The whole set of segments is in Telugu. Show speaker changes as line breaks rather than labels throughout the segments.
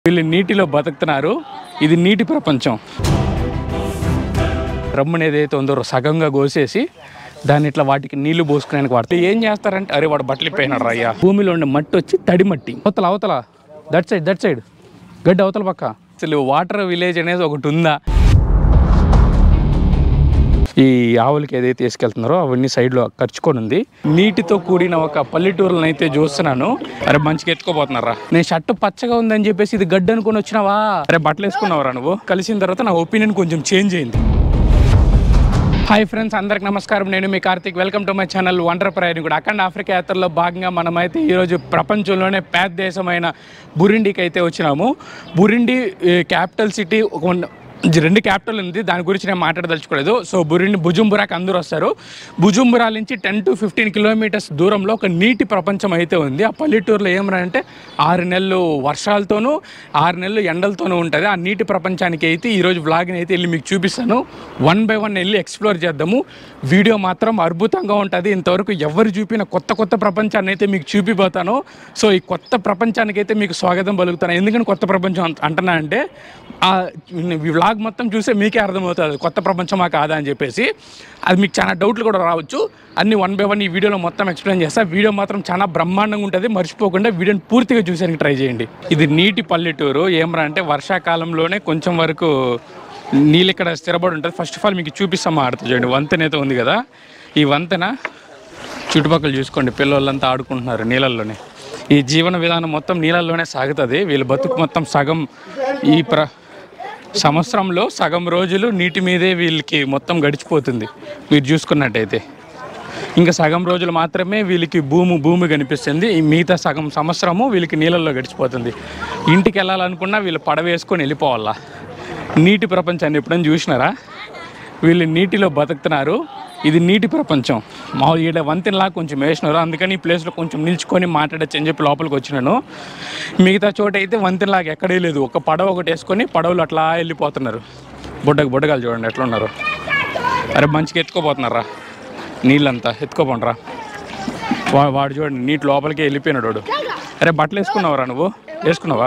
వీళ్ళు నీటిలో బతుకుతున్నారు ఇది నీటి ప్రపంచం రమ్మని ఏదైతే ఉందో సగంగా కోసేసి దాన్ని ఇట్లా వాటికి నీళ్లు పోసుకునేందుకు వాడతారు ఏం చేస్తారంటే అరే వాడు బట్టలు ఇప్పినాడు అయ్యా భూమిలో ఉండే మట్టి వచ్చి తడి మట్టి అవతల అవతల దట్ సైడ్ దట్ సైడ్ గడ్డి అవతల పక్క అసలు వాటర్ విలేజ్ అనేది ఒకటి ఉందా ఈ ఆవులకి ఏదైతే తీసుకెళ్తున్నారో అవన్నీ సైడ్లో ఖర్చుకొని ఉంది నీటితో కూడిన ఒక పల్లెటూరులను అయితే చూస్తున్నాను అరే మంచిగా ఎత్తుకోపోతున్నారా నేను షర్ట్ పచ్చగా ఉందని చెప్పేసి ఇది గడ్డి అనుకుని వచ్చినావా అరే బట్టలు వేసుకున్నావరా నువ్వు కలిసిన తర్వాత నా ఒపీనియన్ కొంచెం చేంజ్ అయింది హాయ్ ఫ్రెండ్స్ అందరికి నమస్కారం నేను మీ Karthik welcome to my channel wonder ప్రయాణి కూడా అఖండ ఆఫ్రికా యాత్రలో భాగంగా మనమైతే ఈరోజు ప్రపంచంలోనే పెద్ద దేశమైన బురిండికి అయితే వచ్చినాము బురిండి క్యాపిటల్ సిటీ ఒక ఉన్న- రెండు క్యాపిటల్ ఉంది దాని గురించి నేను మాట్లాడదలుచుకోలేదు సో బురిండి భుజుంబురాకి అందరూ వస్తారు భుజుంబురా నుంచి టెన్ టు ఫిఫ్టీన్ కిలోమీటర్స్ దూరంలో ఒక నీటి ప్రపంచం అయితే ఉంది ఆ పల్లెటూరులో ఏమనంటే ఆరు నెలలు వర్షాలతోనూ ఆరు నెలలు ఎండలతోనూ ఉంటుంది ఆ నీటి ప్రపంచానికి అయితే ఈరోజు వ్లాగ్ని అయితే వెళ్ళి మీకు చూపిస్తాను వన్ బై వన్ వెళ్ళి ఎక్స్ప్లోర్ చేద్దాము వీడియో మాత్రం అద్భుతంగా ఉంటుంది ఇంతవరకు ఎవరు చూపిన కొత్త కొత్త ప్రపంచాన్ని అయితే మీకు చూపిపోతాను సో ఈ కొత్త ప్రపంచానికి అయితే మీకు స్వాగతం పలుకుతాను ఎందుకని కొత్త ప్రపంచం అంట- అంటున్నా అంటే ఆ ఈ వ్లాగ్ మొత్తం చూస్తే మీకే అర్థమవుతుంది కొత్త ప్రపంచమా కాదా అని చెప్పేసి అది మీకు చాలా డౌట్లు కూడా రావచ్చు అన్ని వన్ బై వన్ ఈ వీడియోలో మొత్తం ఎక్స్ప్లెయిన్ చేస్తా వీడియో మాత్రం చాలా బ్రహ్మాండంగా ఉంటుంది మర్చిపోకుండా వీడియోని పూర్తిగా చూసేందుకు ట్రై చేయండి ఇది నీటి పల్లెటూరు ఏమరా అంటే వర్షాకాలంలోనే కొంచెం వరకు నీళ్ళు ఇక్కడ స్థిరపడి ఉంటుంది ఫస్ట్ ఆఫ్ ఆల్ మీకు చూపిస్తాం ఆడుతూ చూడండి వంతెన అయితే ఉంది కదా ఈ వంతెన చుట్టుపక్కల చూసుకోండి పిల్లలంతా ఆడుకుంటున్నారు నీళ్ళల్లోనే ఈ జీవన విధానం మొత్తం నీళ్ళల్లోనే సాగుతుంది వీళ్ళ బతుకు మొత్తం సగం ఈ ప్ర సంవత్సరంలో సగం రోజులు నీటి మీదే వీళ్ళకి మొత్తం గడిచిపోతుంది మీరు చూసుకున్నట్టయితే ఇంకా సగం రోజులు మాత్రమే వీళ్ళకి భూమి భూమి కనిపిస్తుంది ఈ మిగతా సగం సంవత్సరము వీళ్ళకి నీళ్ళల్లో గడిచిపోతుంది ఇంటికి వెళ్ళాలనుకున్నా వీళ్ళు పడవ వేసుకొని వెళ్ళిపోవాలా నీటి ప్రపంచాన్ని ఎప్పుడైనా చూసినారా వీళ్ళు నీటిలో బతుకుతున్నారు ఇది నీటి ప్రపంచం మా ఈడ వంతెనలా కొంచెం వేసినారు అందుకని ఈ ప్లేస్లో కొంచెం నిల్చుకొని మాట్లాడచ్చు అని చెప్పి లోపలికి వచ్చినాను మిగతా చోట అయితే వంతెనలాగా ఎక్కడే లేదు ఒక పడవ ఒకటి వేసుకొని పడవలు అట్లా వెళ్ళిపోతున్నారు బుడ్డకు బుడ్డగాలు చూడండి ఎట్లా ఉన్నారు అరే మంచిగా ఎత్తుకోపోతున్నారా నీళ్ళంతా ఎత్తుకోపోండిరా వా వాడు చూడండి నీటి లోపలికి వెళ్ళిపోయినాడు వాడు అరే బట్టలు వేసుకున్నావురా నువ్వు వేసుకున్నావా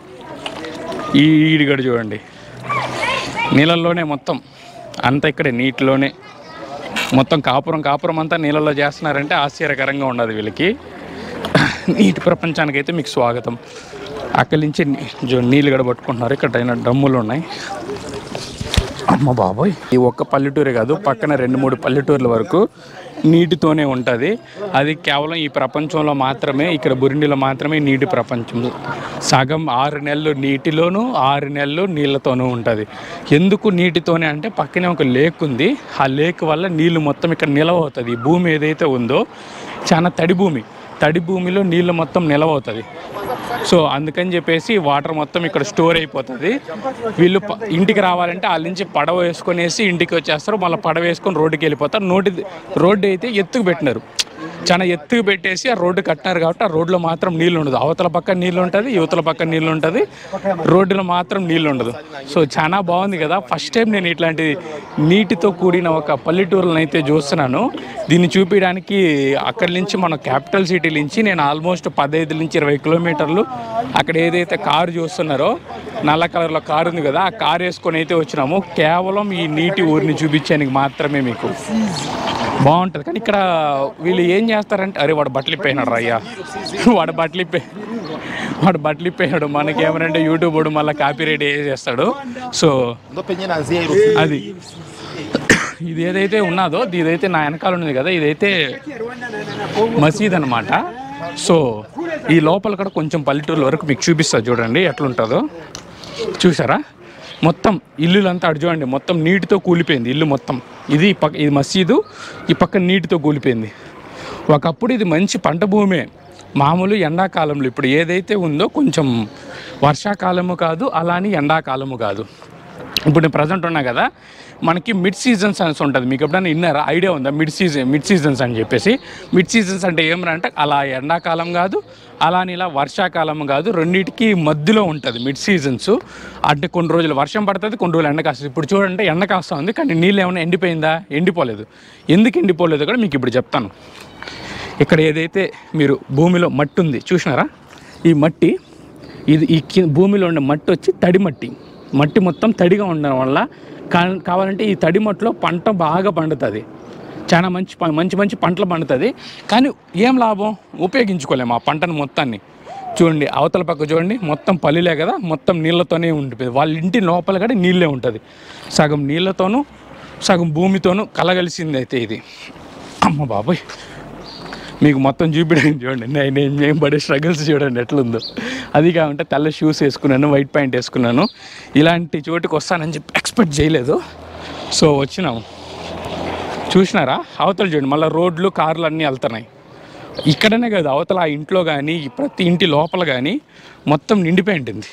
ఈ ఈడిగడు చూడండి నీళ్ళల్లోనే మొత్తం అంతా ఇక్కడే నీటిలోనే మొత్తం కాపురం కాపురం అంతా నీళ్ళల్లో చేస్తున్నారంటే ఆశ్చర్యకరంగా ఉండదు వీళ్ళకి నీటి ప్రపంచానికి అయితే మీకు స్వాగతం అక్కడి నుంచి నీ- జో- నీళ్ళు గడ పట్టుకుంటున్నారు ఇక్కడ అయినా డమ్ములు ఉన్నాయి అమ్మ బాబోయ్ ఈ ఒక్క పల్లెటూరే కాదు పక్కన రెండు మూడు పల్లెటూర్ల వరకు నీటితోనే ఉంటుంది అది కేవలం ఈ ప్రపంచంలో మాత్రమే ఇక్కడ బురిండిలో మాత్రమే నీటి ప్రపంచం సగం ఆరు నెలలు నీటిలోనూ ఆరు నెలలు నీళ్ళతోనూ ఉంటుంది ఎందుకు నీటితోనే అంటే పక్కనే ఒక లేక్ ఉంది ఆ లేక్ వల్ల నీళ్ళు మొత్తం ఇక్కడ నిలవ అవుతుంది ఈ భూమి ఏదైతే ఉందో చాలా తడి భూమి తడి భూమిలో నీళ్ళు మొత్తం నిలవ అవుతుంది సో అందుకని చెప్పేసి వాటర్ మొత్తం ఇక్కడ స్టోర్ అయిపోతుంది వీళ్ళు ప- ఇంటికి రావాలంటే వాళ్ళ నుంచి పడవ వేసుకొనేసి ఇంటికి వచ్చేస్తారు మళ్ళీ పడవ వేసుకొని రోడ్డుకి వెళ్ళిపోతారు నోటి రోడ్డు అయితే ఎత్తుకు పెట్టినారు చాలా ఎత్తుకు పెట్టేసి ఆ రోడ్డు కట్టినారు కాబట్టి ఆ రోడ్లో మాత్రం నీళ్ళు ఉండదు అవతల పక్క నీళ్ళు ఉంటుంది యువతల పక్క నీళ్ళు ఉంటుంది రోడ్డులో మాత్రం నీళ్ళు ఉండదు సో చాలా బాగుంది కదా ఫస్ట్ టైం నేను ఇట్లాంటి నీటితో కూడిన ఒక పల్లెటూరులను అయితే చూస్తున్నాను దీన్ని చూపించడానికి అక్కడి నుంచి మన క్యాపిటల్ సిటీ నుంచి నేను ఆల్మోస్ట్ పదహైదు నుంచి ఇరవై కిలోమీటర్లు అక్కడ ఏదైతే కారు చూస్తున్నారో నల్ల కలర్లో కారు ఉంది కదా ఆ కారు వేసుకొని అయితే వచ్చినాము కేవలం ఈ నీటి ఊరిని చూపించడానికి మాత్రమే మీకు బాగుంటుంది కానీ ఇక్కడ వీళ్ళు ఏం చేస్తారంటే అరే వాడు బట్టలు ఇప్పేనాడు అయ్యా వాడు బట్టలు ఇప్పే వాడు బట్టలు ఇప్పేయాడు మనకి ఏమనంటే యూట్యూబ్ వాడు మళ్ళీ కాపీ రైట్ చేస్తాడు so
Ndo penye na zero.
అది ఇది ఏదైతే ఉన్నదో ఇదైతే నా వెనకాల ఉన్నది కదా ఇదైతే మసీద్ అనమాట సో ఈ లోపల కూడా కొంచెం పల్లెటూరు వరకు మీకు చూపిస్తా చూడండి ఎట్లుంటుందో చూసారా మొత్తం ఇల్లులంతా అటు చూడండి మొత్తం నీటితో కూలిపోయింది ఇల్లు మొత్తం ఇది ఈ పక్క ఇది మసీదు ఈ పక్క నీటితో కూలిపోయింది ఒకప్పుడు ఇది మంచి పంట భూమే మామూలు ఎండాకాలంలో ఇప్పుడు ఏదైతే ఉందో కొంచెం వర్షాకాలము కాదు అలాని ఎండాకాలము కాదు ఇప్పుడు నేను ప్రజెంట్ ఉన్నా కదా మనకి మిడ్ సీజన్స్ అని ఉంటుంది మీకు ఎప్పుడైనా విన్నారా ఐడియా ఉందా మిడ్ సీజన్ మిడ్ సీజన్స్ అని చెప్పేసి మిడ్ సీజన్స్ అంటే ఏమరా అంటే అలా ఎండాకాలం కాదు అలా అని ఇలా వర్షాకాలం కాదు రెండింటికి మధ్యలో ఉంటుంది మిడ్ సీజన్స్ అంటే కొన్ని రోజులు వర్షం పడుతుంది కొన్ని రోజులు ఎండ కాస్తుంది ఇప్పుడు చూడండి ఎండ కాస్తా ఉంది కానీ నీళ్ళు ఏమైనా ఎండిపోయిందా ఎండిపోలేదు ఎందుకు ఎండిపోలేదు కూడా మీకు ఇప్పుడు చెప్తాను ఇక్కడ ఏదైతే మీరు భూమిలో మట్టి ఉంది చూసినారా ఈ మట్టి ఇది ఈ కి భూమిలో ఉండే మట్టి వచ్చి తడి మట్టి మట్టి మొత్తం తడిగా ఉండడం వల్ల కా- కావాలంటే ఈ తడి మట్టిలో పంట బాగా పండుతుంది చాలా మంచి ప- మంచి మంచి పంటలు పండుతుంది కానీ ఏం లాభం ఉపయోగించుకోలేము ఆ పంటను మొత్తాన్ని చూడండి అవతల పక్క చూడండి మొత్తం పల్లిలే కదా మొత్తం నీళ్ళతోనే ఉంటుంది వాళ్ళ ఇంటి లోపల కూడా నీళ్ళే ఉంటుంది సగం నీళ్ళతోనూ సగం భూమితోనూ కలగలిసింది అయితే ఇది అమ్మ బాబోయ్ మీకు మొత్తం చూపించండి చూడండి నేను నేను మేము పడే స్ట్రగుల్స్ చూడండి ఎట్లుందో అది కాకుంటే తెల్ల షూస్ వేసుకున్నాను వైట్ ప్యాంట్ వేసుకున్నాను ఇలాంటి చోటుకి వస్తానని చెప్పి ఎక్స్పెక్ట్ చేయలేదు సో వచ్చినాము చూసినారా అవతల చూడండి మళ్ళీ రోడ్లు కార్లు అన్నీ వెళ్తున్నాయి ఇక్కడనే కాదు అవతల ఆ ఇంట్లో కానీ ప్రతి ఇంటి లోపల కానీ మొత్తం నిండిపోయి ఉంటుంది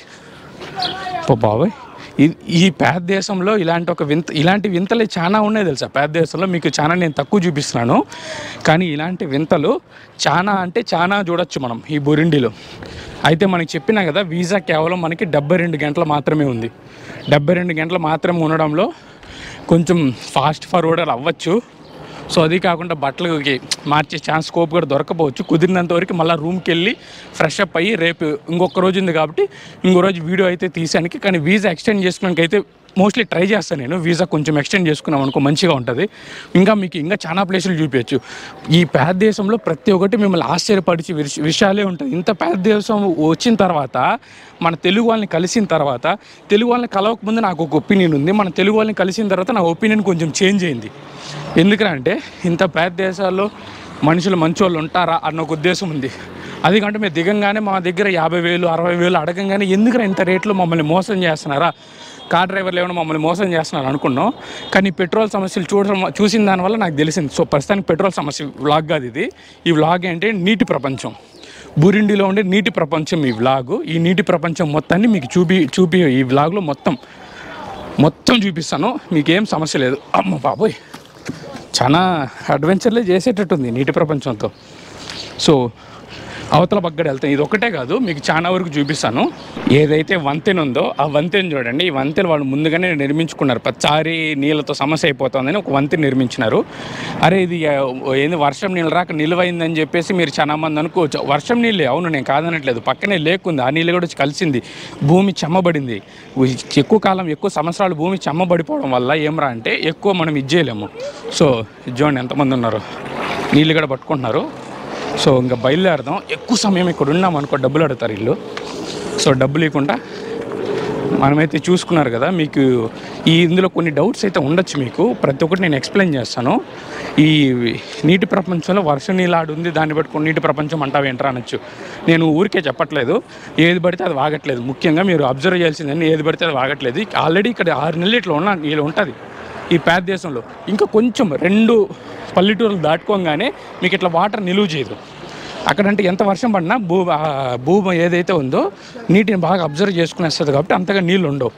పో బాబాయ్ ఈ- ఈ పేద దేశంలో ఇలాంటి ఒక వింత ఇలాంటి వింతలు చాలా ఉన్నాయి తెలుసా పేద దేశంలో మీకు చాలా నేను తక్కువ చూపిస్తున్నాను కానీ ఇలాంటి వింతలు చాలా అంటే చాలా చూడొచ్చు మనం ఈ బురిండిలో అయితే మనకి చెప్పినా కదా వీసా కేవలం మనకి డెబ్బై రెండు గంటలు మాత్రమే ఉంది డెబ్బై రెండు గంటలు మాత్రమే ఉండడంలో కొంచెం ఫాస్ట్ ఫార్వర్డర్ అవ్వచ్చు సో అది కాకుండా బట్టలకి మార్చే ఛాన్స్ స్కోప్ కూడా దొరకపోవచ్చు కుదిరినంత వరకు మళ్ళీ రూమ్కి వెళ్ళి ఫ్రెష్ అప్ అయ్యి రేపు ఇంకొక రోజు ఉంది కాబట్టి ఇంకో రోజు వీడియో అయితే తీసానికి కానీ వీసా ఎక్స్టెండ్ చేసుకోవడానికి అయితే మోస్ట్లీ ట్రై చేస్తాను నేను వీసా కొంచెం ఎక్స్టెండ్ చేసుకున్నాం అనుకో మంచిగా ఉంటుంది ఇంకా మీకు ఇంకా చాలా ప్లేసులు చూపించచ్చు ఈ పేద దేశంలో ప్రతి ఒక్కటి మిమ్మల్ని ఆశ్చర్యపరిచే విష- విషయాలే ఉంటుంది ఇంత పేద దేశం వచ్చిన తర్వాత మన తెలుగు వాళ్ళని కలిసిన తర్వాత తెలుగు వాళ్ళని కలవకముందు నాకు ఒక ఒపీనియన్ ఉంది మన తెలుగు వాళ్ళని కలిసిన తర్వాత నా ఒపీనియన్ కొంచెం చేంజ్ అయింది ఎందుకంటే ఇంత పేద దేశాల్లో మనుషులు మంచోళ్ళు ఉంటారా అన్న ఒక ఉద్దేశం ఉంది అది కంటే మేము దిగంగానే మా దగ్గర యాభై వేలు అరవై వేలు అడగంగానే ఎందుకు ఇంత రేట్లో మమ్మల్ని మోసం చేస్తున్నారా కార్ డ్రైవర్లు ఏమైనా మమ్మల్ని మోసం చేస్తున్నారు అనుకున్నాం కానీ పెట్రోల్ సమస్యలు చూడడం చూసిన దానివల్ల నాకు తెలిసింది సో ప్రస్తుతానికి పెట్రోల్ సమస్య వ్లాగ్ కాదు ఇది ఈ వ్లాగ్ ఏంటి నీటి ప్రపంచం బురిండిలో ఉండే నీటి ప్రపంచం ఈ వ్లాగు ఈ నీటి ప్రపంచం మొత్తాన్ని మీకు చూపి చూపి ఈ వ్లాగ్లో మొత్తం మొత్తం చూపిస్తాను మీకేం సమస్య లేదు అమ్మ బాబోయ్ చాలా అడ్వెంచర్లే చేసేటట్టుంది నీటి ప్రపంచంతో సో అవతల పగ్గడ వెళ్తాం ఇది ఒకటే కాదు మీకు చాలా వరకు చూపిస్తాను ఏదైతే వంతెన ఉందో ఆ వంతెన చూడండి ఈ వంతెన వాళ్ళు ముందుగానే నిర్మించుకున్నారు ప్రతిసారి నీళ్ళతో సమస్య అయిపోతుందని ఒక వంతెన నిర్మించినారు అరే ఇది ఆ, ఏంది వర్షం నీళ్ళు రాక నిలువైందని చెప్పేసి మీరు చాలా మంది అనుకోవచ్చు వర్షం నీళ్ళే అవును నేను కాదనట్లేదు పక్కనే లేకుంది ఆ నీళ్ళు కూడా వచ్చి కలిసింది భూమి చెమ్మబడింది ఎక్కువ కాలం ఎక్కువ సంవత్సరాలు భూమి చెమ్మబడిపోవడం వల్ల ఏమరా అంటే ఎక్కువ మనం ఇది చేయలేము సో చూడండి ఎంతమంది ఉన్నారు నీళ్ళు కూడా పట్టుకుంటున్నారు సో ఇంకా బయలుదేరదాం ఎక్కువ సమయం ఇక్కడ ఉన్నాం అనుకో డబ్బులు అడుగుతారు ఇల్లు సో డబ్బులు ఇవ్వకుండా మనమైతే చూసుకున్నారు కదా మీకు ఈ ఇందులో కొన్ని డౌట్స్ అయితే ఉండొచ్చు మీకు ప్రతి ఒక్కటి నేను ఎక్స్ప్లెయిన్ చేస్తాను ఈ నీటి ప్రపంచంలో వర్ష నీళ్ళు ఆడు ఉంది దాన్ని బట్టి నీటి ప్రపంచం అంటావు ఏంట్రా అనొచ్చు నేను ఊరికే చెప్పట్లేదు ఏది పడితే అది వాగట్లేదు ముఖ్యంగా మీరు అబ్జర్వ్ చేయాల్సిందని ఏది పడితే అది వాగట్లేదు ఆల్రెడీ ఇక్కడ ఆరు నెలలు ఇట్లా ఉన్న నీళ్ళు ఉంటుంది ఈ పేద దేశంలో ఇంకా కొంచెం రెండు పల్లెటూరులు దాటుకోగానే మీకు ఇట్లా వాటర్ నిలువ చేయదు అక్కడంటే ఎంత వర్షం పడినా భూ ఆ భూమి ఏదైతే ఉందో నీటిని బాగా అబ్జర్వ్ చేసుకునేస్తుంది కాబట్టి అంతగా నీళ్ళు ఉండవు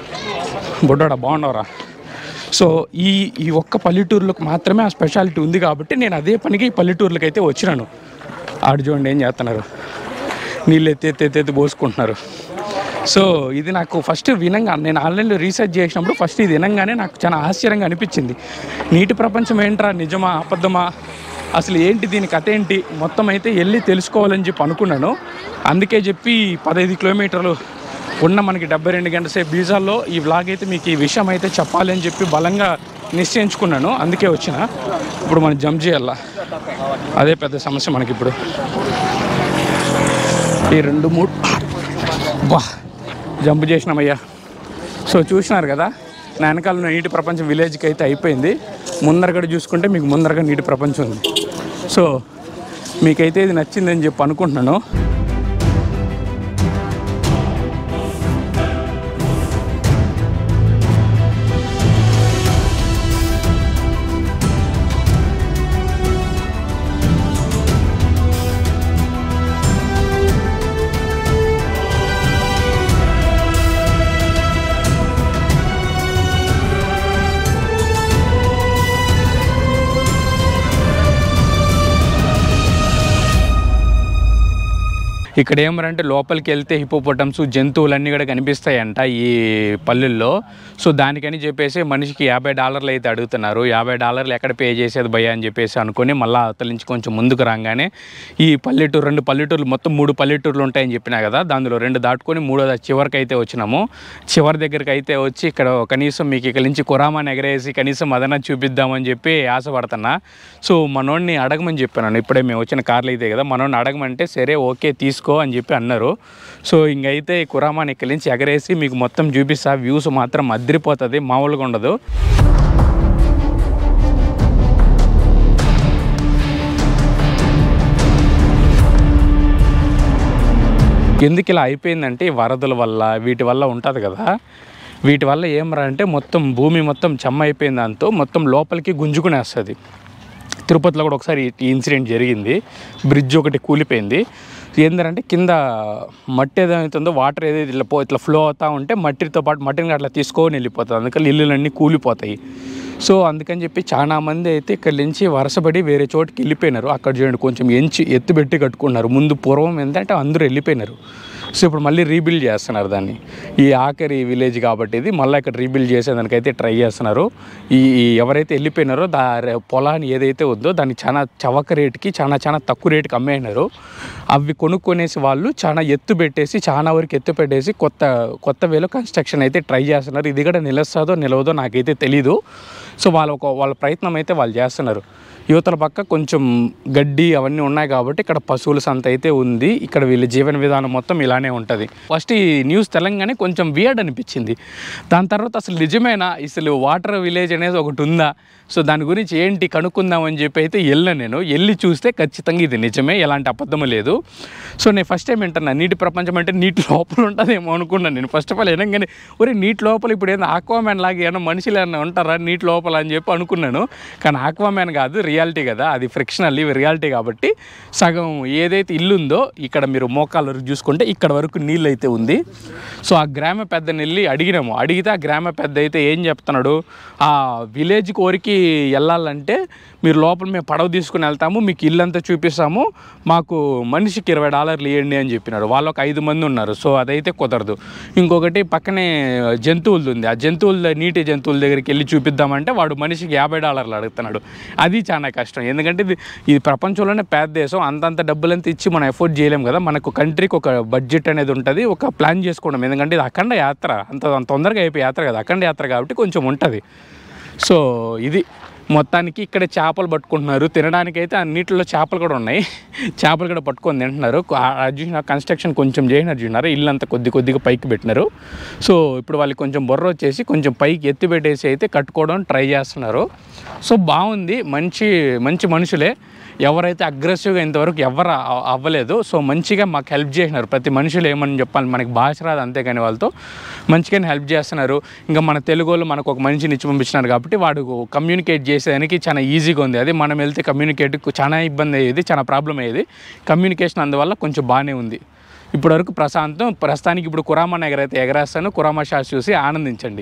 బుడ్డోడా బాగుండవరా సో ఈ ఈ ఒక్క పల్లెటూరులకు మాత్రమే ఆ స్పెషాలిటీ ఉంది కాబట్టి నేను అదే పనికి ఈ పల్లెటూర్లకు అయితే వచ్చినాను ఆడు చూడండి ఏం చేస్తున్నారు నీళ్ళు ఎత్తి ఎత్తి ఎత్తి ఎత్తి పోసుకుంటున్నారు సో ఇది నాకు ఫస్ట్ వినంగా నేను ఆన్లైన్లో రీసెర్చ్ చేసినప్పుడు ఫస్ట్ ఇది వినంగానే నాకు చాలా ఆశ్చర్యంగా అనిపించింది నీటి ప్రపంచం ఏంట్రా నిజమా అబద్ధమా అసలు ఏంటి దీని కథ ఏంటి మొత్తం అయితే వెళ్ళి తెలుసుకోవాలని చెప్పి అనుకున్నాను అందుకే చెప్పి పదహైదు కిలోమీటర్లు ఉన్న మనకి డెబ్బై రెండు గంటల సేపు బీజాల్లో ఈ వ్లాగ్ అయితే మీకు ఈ విషయం అయితే చెప్పాలి అని చెప్పి బలంగా నిశ్చయించుకున్నాను అందుకే వచ్చిన ఇప్పుడు మనం జంప్ చేయాల అదే పెద్ద సమస్య మనకి ఇప్పుడు ఈ రెండు మూడు బా జంప్ చేసినామయ్యా సో చూసినారు కదా నా వెనకాల ఉన్న నీటి ప్రపంచం విలేజ్కి అయితే అయిపోయింది ముందరగడ చూసుకుంటే మీకు ముందరగా నీటి ప్రపంచం ఉంది సో మీకైతే ఇది నచ్చిందని చెప్పి అనుకుంటున్నాను ఇక్కడ ఏమరంటే లోపలికి వెళ్తే హిపోపొటమ్స్ జంతువులన్నీ కూడా కనిపిస్తాయంట ఈ పల్లెల్లో సో దానికని చెప్పేసి మనిషికి యాభై డాలర్లు అయితే అడుగుతున్నారు యాభై డాలర్లు ఎక్కడ పే చేసేది భయ్యా అని చెప్పేసి అనుకుని మళ్ళీ అవతల నుంచి కొంచెం ముందుకు రాగానే ఈ పల్లెటూరు రెండు పల్లెటూర్లు మొత్తం మూడు పల్లెటూర్లు ఉంటాయని చెప్పినా కదా దానిలో రెండు దాటుకొని మూడో చివరికి అయితే వచ్చినాము చివరి దగ్గరికి అయితే వచ్చి ఇక్కడ కనీసం మీకు ఇక్కడ నుంచి కురామాని ఎగరేసి కనీసం అదన్నా చూపిద్దామని చెప్పి ఆశపడుతున్నా సో మనోడిని అడగమని చెప్పాను ఇప్పుడే మేము వచ్చిన కార్లు అయితే కదా మనోడిని అడగమంటే సరే ఓకే తీసుకో అని చెప్పి అన్నారు సో ఇంకైతే ఈ కురామాని ఇక్కడి నుంచి ఎగరేసి మీకు మొత్తం చూపిస్తా వ్యూస్ మాత్రం అదిరిపోతుంది మామూలుగా ఉండదు ఎందుకు ఇలా అయిపోయిందంటే ఈ వరదల వల్ల వీటి వల్ల ఉంటుంది కదా వీటి వల్ల ఏమరా అంటే మొత్తం భూమి మొత్తం చెమ్మ అయిపోయిన దాంతో మొత్తం లోపలికి గుంజుకునేస్తుంది తిరుపతిలో కూడా ఒకసారి ఈ ఇన్సిడెంట్ జరిగింది బ్రిడ్జ్ ఒకటి కూలిపోయింది ఏంటంటే కింద మట్టి ఏదైతుందో వాటర్ ఏదైతే ఇట్లా పో ఇట్లా ఫ్లో అవుతూ ఉంటే మట్టితో పాటు మట్టిని అట్లా తీసుకొని వెళ్ళిపోతుంది అందుకని ఇల్లులన్నీ కూలిపోతాయి సో అందుకని చెప్పి చాలా మంది అయితే ఇక్కడి నుంచి వరుసపడి వేరే చోటుకి వెళ్ళిపోయినారు అక్కడ చూడండి కొంచెం ఎంచి ఎత్తుబెట్టి కట్టుకున్నారు ముందు పూర్వం ఏంటంటే అందరూ వెళ్ళిపోయినారు సో ఇప్పుడు మళ్ళీ రీబిల్డ్ చేస్తున్నారు దాన్ని ఈ ఆఖరి విలేజ్ కాబట్టి ఇది మళ్ళీ ఇక్కడ రీబిల్డ్ చేసేదానికైతే ట్రై చేస్తున్నారు ఈ ఈ ఎవరైతే వెళ్ళిపోయినారో దా రే- పొలాన్ని ఏదైతే ఉందో దాన్ని చాలా చవక రేటుకి చాలా చాలా తక్కువ రేటుకి అమ్మేసినారు అవి కొనుక్కొనేసి వాళ్ళు చాలా ఎత్తు పెట్టేసి చాలా వరకు ఎత్తు పెట్టేసి కొత్త కొత్త వేలో కన్స్ట్రక్షన్ అయితే ట్రై చేస్తున్నారు ఇది కూడా నిలుస్తుందో నిలవదో నాకైతే తెలీదు సో వాళ్ళ ఒక వాళ్ళ ప్రయత్నం అయితే వాళ్ళు చేస్తున్నారు యువతల పక్క కొంచెం గడ్డి అవన్నీ ఉన్నాయి కాబట్టి ఇక్కడ పశువుల సంత అయితే ఉంది ఇక్కడ వీళ్ళ జీవన విధానం మొత్తం ఇలానే ఉంటుంది ఫస్ట్ ఈ న్యూస్ తెలంగాణ కొంచెం వియర్డ్ అనిపించింది దాని తర్వాత అసలు నిజమేనా అసలు వాటర్ విలేజ్ అనేది ఒకటి ఉందా సో దాని గురించి ఏంటి కనుక్కుందామని చెప్పి అయితే వెళ్ళాను నేను వెళ్ళి చూస్తే ఖచ్చితంగా ఇది నిజమే ఎలాంటి అబద్ధం లేదు సో నేను ఫస్ట్ టైం వింటున్నా నీటి ప్రపంచం అంటే నీటి లోపల ఉంటుందేమో అనుకున్నాను నేను ఫస్ట్ ఆఫ్ ఆల్ వినగానే ఒరే నీటి లోపల ఇప్పుడు ఏంది ఆక్వామ్యాన్ లాగా ఏమన్నా మనుషులు ఏమన్నా ఉంటారా నీటి లోపల అని చెప్పి అనుకున్నాను కానీ ఆక్వామ్యాన్ కాదు రియాలిటీ కదా అది ఫ్రిక్షనల్ ఇవి రియాలిటీ కాబట్టి సగం ఏదైతే ఇల్లు ఉందో ఇక్కడ మీరు మోకాల వరకు చూసుకుంటే ఇక్కడ వరకు నీళ్ళు అయితే ఉంది సో ఆ గ్రామ పెద్దని వెళ్ళి అడిగినాము అడిగితే ఆ గ్రామ పెద్ద అయితే ఏం చెప్తున్నాడు ఆ విలేజ్ కోరికి వెళ్ళాలంటే మీరు లోపల మేము పడవ తీసుకుని వెళ్తాము మీకు ఇల్లు అంతా చూపిస్తాము మాకు మనిషికి ఇరవై డాలర్లు ఇవ్వండి అని చెప్పినారు వాళ్ళు ఒక ఐదు మంది ఉన్నారు సో అదైతే కుదరదు ఇంకొకటి పక్కనే జంతువులది ఉంది ఆ జంతువుల నీటి జంతువుల దగ్గరికి వెళ్ళి చూపిద్దామంటే వాడు మనిషికి యాభై డాలర్లు అడుగుతున్నాడు అది చాలా కష్టం ఎందుకంటే ఇది ఇది ప్రపంచంలోనే పేద దేశం అంతంత డబ్బులంతా ఇచ్చి మనం ఎఫోర్డ్ చేయలేం కదా మనకు కంట్రీకి ఒక బడ్జెట్ అనేది ఉంటుంది ఒక ప్లాన్ చేసుకోవడం ఎందుకంటే ఇది అఖండ యాత్ర అంత అంత తొందరగా అయిపోయే యాత్ర కదా అఖండ యాత్ర కాబట్టి కొంచెం ఉంటుంది సో ఇది మొత్తానికి ఇక్కడ చేపలు పట్టుకుంటున్నారు తినడానికి అయితే ఆ నీటిలో చేపలు కూడా ఉన్నాయి చేపలు కూడా పట్టుకొని తింటున్నారు చూసిన కన్స్ట్రక్షన్ కొంచెం చేసినారు చూసినారు ఇల్లు అంతా కొద్ది కొద్దిగా పైకి పెట్టినారు సో ఇప్పుడు వాళ్ళకి కొంచెం బొర్ర వచ్చేసి కొంచెం పైకి ఎత్తి పెట్టేసి అయితే కట్టుకోవడం ట్రై చేస్తున్నారు సో బాగుంది మంచి మంచి మనుషులే ఎవరైతే అగ్రెసివ్గా ఇంతవరకు ఎవరు అ- అవ్వలేదు సో మంచిగా మాకు హెల్ప్ చేసినారు ప్రతి మనుషులు ఏమని చెప్పాలి మనకి భాష రాదు అంతేగాని వాళ్ళతో మంచిగానే హెల్ప్ చేస్తున్నారు ఇంకా మన తెలుగు వాళ్ళు మనకు ఒక మనిషిని ఇచ్చి పంపించినారు కాబట్టి వాడు కమ్యూనికేట్ చేసేదానికి చాలా ఈజీగా ఉంది అదే మనం వెళ్తే కమ్యూనికేట్ చాలా ఇబ్బంది అయ్యేది చాలా ప్రాబ్లం అయ్యేది కమ్యూనికేషన్ అందువల్ల కొంచెం బాగానే ఉంది ఇప్పటివరకు ప్రశాంతం ప్రస్తుతానికి ఇప్పుడు కురామా నగర్ అయితే ఎగరేస్తాను కురామా షాస్ చూసి ఆనందించండి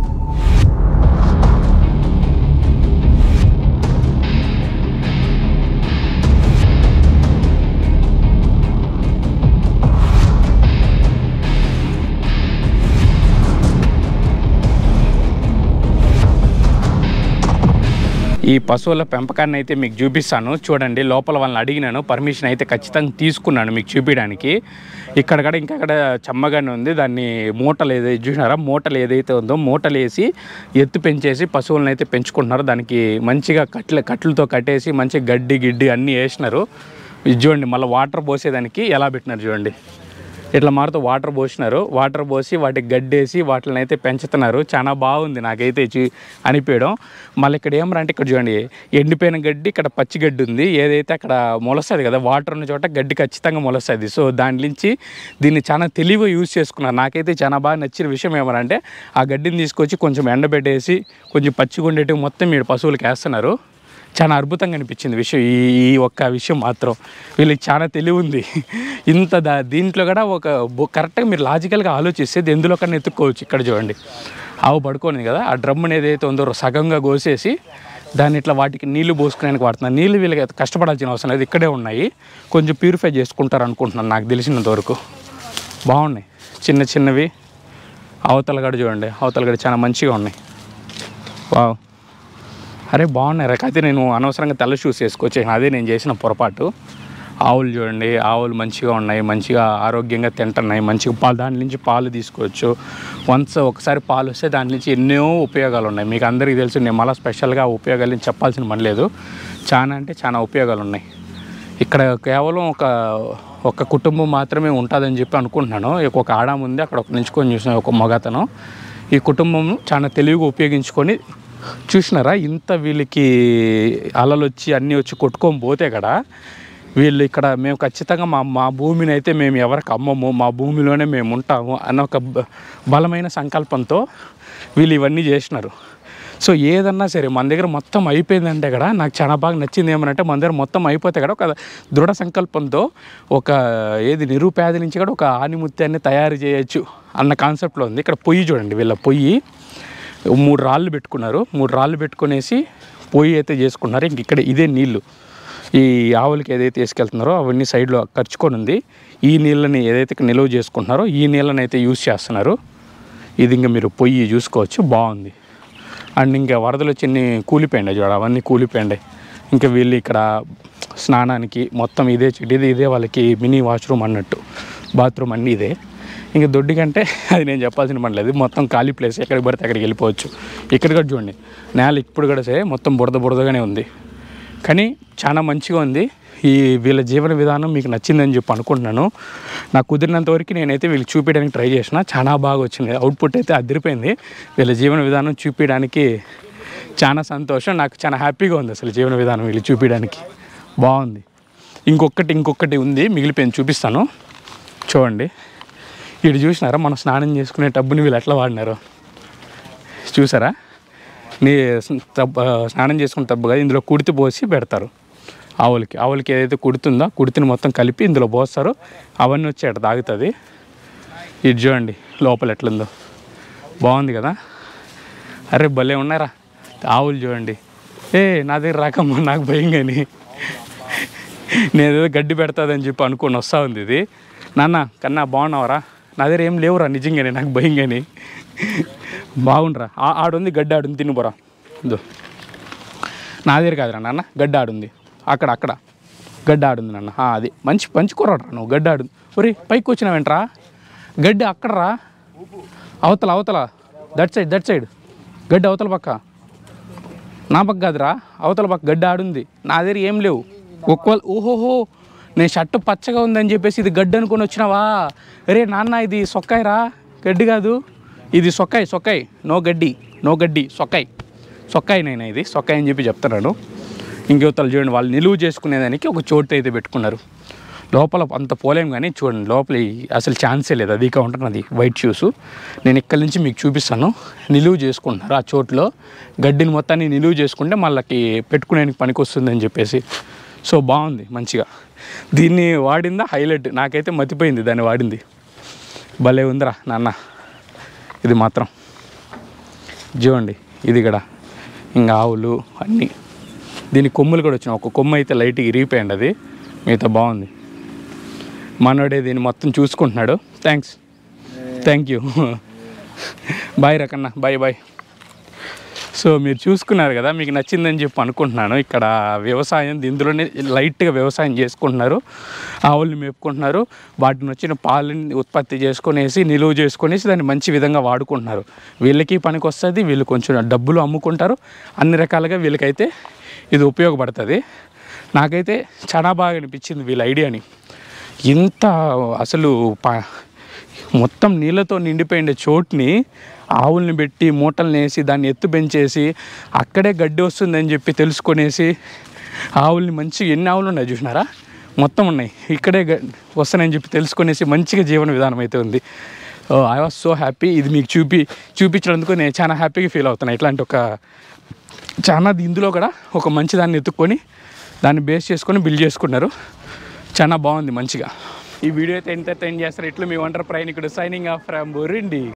ఈ పశువుల పెంపకాన్ని అయితే మీకు చూపిస్తాను చూడండి లోపల వాళ్ళని అడిగినాను పర్మిషన్ అయితే ఖచ్చితంగా తీసుకున్నాను మీకు చూపించడానికి ఇక్కడ కూడా ఇంకా అక్కడ చెమ్మగానే ఉంది దాన్ని మూటలు ఏదైతే చూసినారా మూటలు ఏదైతే ఉందో మూటలు వేసి ఎత్తు పెంచేసి పశువులను అయితే పెంచుకుంటున్నారు దానికి మంచిగా కట్ల కట్లతో కట్టేసి మంచి గడ్డి గిడ్డి అన్నీ వేసినారు ఇది చూడండి మళ్ళీ వాటర్ పోసేదానికి ఎలా పెట్టినారు చూడండి ఇట్లా మారుతూ వాటర్ పోసినారు వాటర్ పోసి వాటికి గడ్డేసి వాటిని అయితే పెంచుతున్నారు చాలా బాగుంది నాకైతే చూ అనిపించడం మళ్ళీ ఇక్కడ ఏమరా అంటే ఇక్కడ చూడండి ఎండిపోయిన గడ్డి ఇక్కడ పచ్చి గడ్డి ఉంది ఏదైతే అక్కడ మొలస్తుంది కదా వాటర్ ఉన్న చోట గడ్డి ఖచ్చితంగా మొలస్తుంది సో దాని నుంచి దీన్ని చాలా తెలివిగా యూజ్ చేసుకున్నారు నాకైతే చాలా బాగా నచ్చిన విషయం ఏమనంటే ఆ గడ్డిని తీసుకొచ్చి కొంచెం ఎండబెట్టేసి కొంచెం పచ్చిగా ఉండేటివి మొత్తం మీరు పశువులకు వేస్తున్నారు చాలా అద్భుతంగా అనిపించింది విషయం ఈ ఈ ఒక్క విషయం మాత్రం వీళ్ళకి చాలా తెలివి ఉంది ఇంత దా దీంట్లో కూడా ఒక బొ- కరెక్ట్గా మీరు లాజికల్గా ఆలోచిస్తే ఇది ఎందులో కన్నా ఎత్తుక్కోవచ్చు ఇక్కడ చూడండి ఆవు పడుకోనింది కదా ఆ డ్రమ్ ఏదైతే ఉందో సగంగా కోసేసి దాన్ని ఇట్లా వాటికి నీళ్లు పోసుకునేందుకు వాడుతున్నారు నీళ్ళు వీళ్ళకి అయితే కష్టపడాల్సిన అవసరం లేదు ఇక్కడే ఉన్నాయి కొంచెం ప్యూరిఫై చేసుకుంటారు అనుకుంటున్నాను నాకు తెలిసినంత వరకు బాగున్నాయి చిన్న చిన్నవి అవతల గడ చూడండి అవతల గడ చాలా మంచిగా ఉన్నాయి వావ్ అరే బాగున్నాయి రా అయితే నేను అనవసరంగా తెల్ల షూస్ వేసుకొచ్చాను అదే నేను చేసిన పొరపాటు ఆవులు చూడండి ఆవులు మంచిగా ఉన్నాయి మంచిగా ఆరోగ్యంగా తింటున్నాయి మంచిగా పాలు దాని నుంచి పాలు తీసుకోవచ్చు వన్స్ ఒకసారి పాలు వస్తే దాని నుంచి ఎన్నో ఉపయోగాలు ఉన్నాయి మీకు అందరికీ తెలుసు నేను మళ్ళీ స్పెషల్గా ఆ ఉపయోగాలు నేను చెప్పాల్సిన పని లేదు చాలా అంటే చాలా ఉపయోగాలు ఉన్నాయి ఇక్కడ కేవలం ఒక ఒక కుటుంబం మాత్రమే ఉంటుందని చెప్పి అనుకుంటున్నాను ఇక ఒక ఆడామ ఉంది అక్కడ ఒక నించుకొని చూసిన ఒక మగతను ఈ కుటుంబం చాలా తెలివిగా ఉపయోగించుకొని చూసినారా ఇంత వీళ్ళకి అలలు వచ్చి అన్నీ వచ్చి కొట్టుకొని పోతే కదా వీళ్ళు ఇక్కడ మేము ఖచ్చితంగా మా మా భూమిని అయితే మేము ఎవరికి అమ్మము మా భూమిలోనే మేము ఉంటాము అన్న ఒక బ- బలమైన సంకల్పంతో వీళ్ళు ఇవన్నీ చేసినారు సో ఏదన్నా సరే మన దగ్గర మొత్తం అయిపోయిందంటే కూడా నాకు చాలా బాగా నచ్చింది ఏమనంటే మన దగ్గర మొత్తం అయిపోతే కూడా ఒక దృఢ సంకల్పంతో ఒక ఏది నిరుపేద నుంచి కూడా ఒక ఆనిముత్యాన్ని తయారు చేయొచ్చు అన్న కాన్సెప్ట్లో ఉంది ఇక్కడ పొయ్యి చూడండి వీళ్ళ పొయ్యి మూడు రాళ్ళు పెట్టుకున్నారు మూడు రాళ్ళు పెట్టుకునేసి పొయ్యి అయితే చేసుకున్నారు ఇంక ఇక్కడ ఇదే నీళ్ళు ఈ ఆవులకి ఏదైతే తీసుకెళ్తున్నారో అవన్నీ సైడ్లో ఖర్చుకొని ఉంది ఈ నీళ్ళని ఏదైతే ఇక్కడ నిల్వ చేసుకుంటున్నారో ఈ నీళ్ళని అయితే యూజ్ చేస్తున్నారు ఇది ఇంకా మీరు పొయ్యి చూసుకోవచ్చు బాగుంది అండ్ ఇంకా వరదలు వచ్చి ఎన్ని కూలిపోయిండే చూడ అవన్నీ కూలిపోయిండాయి ఇంకా వీళ్ళు ఇక్కడ స్నానానికి మొత్తం ఇదే చెట్టు ఇది ఇదే వాళ్ళకి మినీ వాష్రూమ్ అన్నట్టు బాత్రూమ్ అన్నీ ఇదే ఇంకా దొడ్డి కంటే అది నేను చెప్పాల్సిన పని లేదు మొత్తం ఖాళీ ప్లేస్ ఎక్కడికి పడితే అక్కడికి వెళ్ళిపోవచ్చు ఇక్కడ కూడా చూడండి నేల ఇప్పుడు కూడా సరే మొత్తం బురద బురదగానే ఉంది కానీ చాలా మంచిగా ఉంది ఈ వీళ్ళ జీవన విధానం మీకు నచ్చిందని చెప్పి అనుకుంటున్నాను నాకు కుదిరినంత వరకు నేనైతే వీళ్ళు చూపించడానికి ట్రై చేసిన చాలా బాగా వచ్చింది అవుట్పుట్ అయితే అదిరిపోయింది వీళ్ళ జీవన విధానం చూపించడానికి చాలా సంతోషం నాకు చాలా హ్యాపీగా ఉంది అసలు జీవన విధానం వీళ్ళు చూపించడానికి బాగుంది ఇంకొకటి ఇంకొకటి ఉంది మిగిలిపోయింది చూపిస్తాను చూడండి ఇటు చూసినారా మనం స్నానం చేసుకునే టబ్బుని వీళ్ళు ఎట్లా వాడినారు చూసారా నీ టబ్ స్నానం చేసుకున్న టబ్బు కదా ఇందులో కుడితి పోసి పెడతారు ఆవులకి ఆవులకి ఏదైతే కుడుతుందో ఆ కుడితిని మొత్తం కలిపి ఇందులో పోస్తారు అవన్నీ వచ్చి అక్కడ తాగుతుంది ఇది చూడండి లోపల ఎట్లుందో బాగుంది కదా అరే భలే ఉన్నారా ఆవులు చూడండి ఏ నా దగ్గర రాకమ్మా నాకు భయం కానీ నేను ఏదో గడ్డి పెడతాదని చెప్పి అనుకొని వస్తా ఉంది ఇది నాన్న కన్నా బాగున్నావరా నా దగ్గర ఏం లేవురా నిజంగానే నాకు భయం కానీ బాగుండ్రా ఆ- ఆడుంది గడ్డి ఆడుంది తినుబోరా ఇదో నా దగ్గర కాదురా నాన్న గడ్డి ఆడుంది అక్కడ అక్కడ గడ్డి ఆడుంది నాన్న ఆ, అది మంచి మంచి కూరరా నువ్వు గడ్డి ఆడుంది ఒరే పైకి వచ్చినావేంట్రా గడ్డి అక్కడరా అవతల అవతల దట్ సైడ్ దట్ సైడ్ గడ్డి అవతల పక్క నా పక్క కాదురా అవతల పక్క గడ్డి ఆడుంది నా దగ్గర ఏం లేవు ఒక్కో ఓహోహో నేను షర్టు పచ్చగా ఉందని చెప్పేసి ఇది గడ్డి అనుకొని వచ్చినావా రే నాన్న ఇది సొక్కాయి రా గడ్డి కాదు ఇది సొక్కాయి సొక్కాయి నో గడ్డి నో గడ్డి సొక్కాయి సొక్కాయి నేను ఇది సొక్కాయి అని చెప్పి చెప్తున్నాను ఇంకొతలు చూడండి వాళ్ళు నిలువు చేసుకునేదానికి ఒక చోటు అయితే పెట్టుకున్నారు లోపల అంత పోలేం కానీ చూడండి లోపల ఈ- అసలు ఛాన్సే లేదు అది కౌంటర్ అది వైట్ షూస్ నేను ఇక్కడి నుంచి మీకు చూపిస్తాను నిలువు చేసుకుంటున్నారు ఆ చోట్లో గడ్డిని మొత్తాన్ని నిలువు చేసుకుంటే మళ్ళీ పెట్టుకునేందుకు పనికి వస్తుందని చెప్పేసి సో బాగుంది మంచిగా దీన్ని వాడిందా హైలైట్ నాకైతే మతిపోయింది దాన్ని వాడింది భలే ఉందిరా నాన్న ఇది మాత్రం చూడండి ఇది ఇక్కడ ఇంకా ఆవులు అన్నీ దీని కొమ్ములు కూడా వచ్చినాయి ఒక కొమ్మ అయితే లైట్గా ఇరిగిపోయింది అది మిగతా బాగుంది మనోడే దీన్ని మొత్తం చూసుకుంటున్నాడు థ్యాంక్స్ థ్యాంక్ యూ బాయ్ రకన్న బాయ్ బాయ్ సో మీరు చూసుకున్నారు కదా మీకు నచ్చిందని చెప్పి అనుకుంటున్నాను ఇక్కడ వ్యవసాయం ఇందులోనే లైట్గా వ్యవసాయం చేసుకుంటున్నారు ఆవుల్ని మేపుకుంటున్నారు వాటిని వచ్చిన పాలని ఉత్పత్తి చేసుకునేసి నిలువ చేసుకునేసి దాన్ని మంచి విధంగా వాడుకుంటున్నారు వీళ్ళకి పనికి వస్తుంది వీళ్ళు కొంచెం డబ్బులు అమ్ముకుంటారు అన్ని రకాలుగా వీళ్ళకైతే ఇది ఉపయోగపడుతుంది నాకైతే చాలా బాగా అనిపించింది వీళ్ళ ఐడియాని ఇంత అసలు ప మొత్తం నీళ్ళతో నిండిపోయిన చోటుని ఆవుల్ని పెట్టి మూటల్ని వేసి దాన్ని ఎత్తు పెంచేసి అక్కడే గడ్డి వస్తుందని చెప్పి తెలుసుకొనేసి ఆవుల్ని మంచిగా ఎన్ని ఆవులు ఉన్నాయి చూసినారా మొత్తం ఉన్నాయి ఇక్కడే గ- వస్తానని చెప్పి తెలుసుకొనేసి మంచిగా జీవన విధానం అయితే ఉంది ఐ వాస్ సో హ్యాపీ ఇది మీకు చూపి చూపించినందుకు నేను చాలా హ్యాపీగా ఫీల్ అవుతున్నాను ఇట్లాంటి ఒక చాలా ఇందులో కూడా ఒక మంచి దాన్ని ఎత్తుక్కొని దాన్ని బేస్ చేసుకొని బిల్డ్ చేసుకున్నారు చాలా బాగుంది మంచిగా ఈ వీడియో అయితే ఎంటర్టైన్ చేస్తారు ఇట్లా మీ వంటర్ ప్రయాణికుడు సైనింగ్ ఆఫ్ ఫ్రమ్ బొరిండి